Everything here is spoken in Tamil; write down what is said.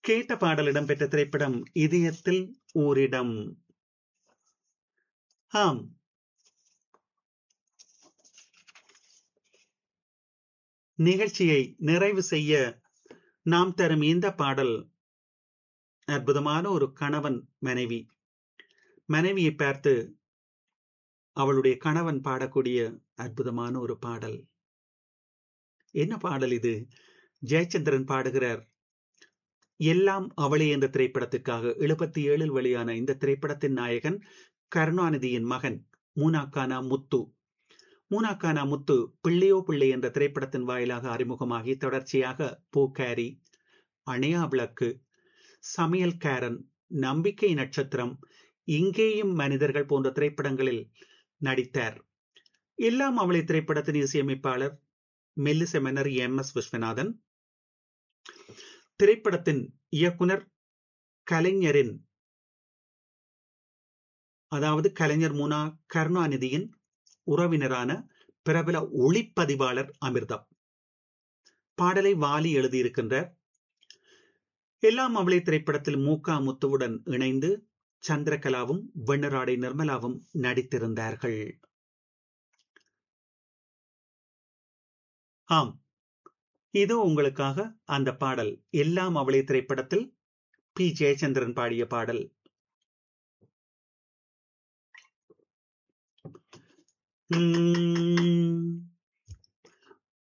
கேட்ட பாடல் இடம்பெற்ற திரைப்படம் இதயத்தில் ஓரிடம் ஆம் நிகழ்ச்சியை நிறைவு செய்ய நாம் தரும் இந்த பாடல் அற்புதமான ஒரு கணவன் மனைவி மனைவியை பார்த்து அவளுடைய கணவன் பாடக்கூடிய அற்புதமான ஒரு பாடல் என்ன பாடல் இது ஜெயச்சந்திரன் பாடுகிறார் எல்லாம் அவளே என்ற திரைப்படத்திற்காக எழுபத்தி ஏழில் வெளியான இந்த திரைப்படத்தின் நாயகன் கருணாநிதியின் மகன் மூனாக்கானா முத்து மூனாக்கானா முத்து பிள்ளையோ பிள்ளை என்ற திரைப்படத்தின் வாயிலாக அறிமுகமாகி தொடர்ச்சியாக பூக்காரி அணையா விளக்கு சமையல்காரன் நம்பிக்கை நட்சத்திரம் இங்கேயும் மனிதர்கள் போன்ற திரைப்படங்களில் நடித்தார் எல்லாம் அவளை திரைப்படத்தின் இசையமைப்பாளர் மெல்லிச மன்னர் எம் எஸ் விஸ்வநாதன் திரைப்படத்தின் இயக்குனர் கலைஞரின் அதாவது கலைஞர் முனா கருணாநிதியின் உறவினரான பிரபல ஒளிப்பதிவாளர் அமிர்தம் பாடலை வாலி எழுதியிருக்கின்றார் எல்லாம் அவளை திரைப்படத்தில் மூக்கா முத்துவுடன் இணைந்து சந்திரகலாவும் வெண்ணராடை நிர்மலாவும் நடித்திருந்தார்கள் ஆம் இது உங்களுக்காக அந்த பாடல் எல்லாம் அவளை திரைப்படத்தில் பி ஜெயச்சந்திரன் பாடிய பாடல் உம்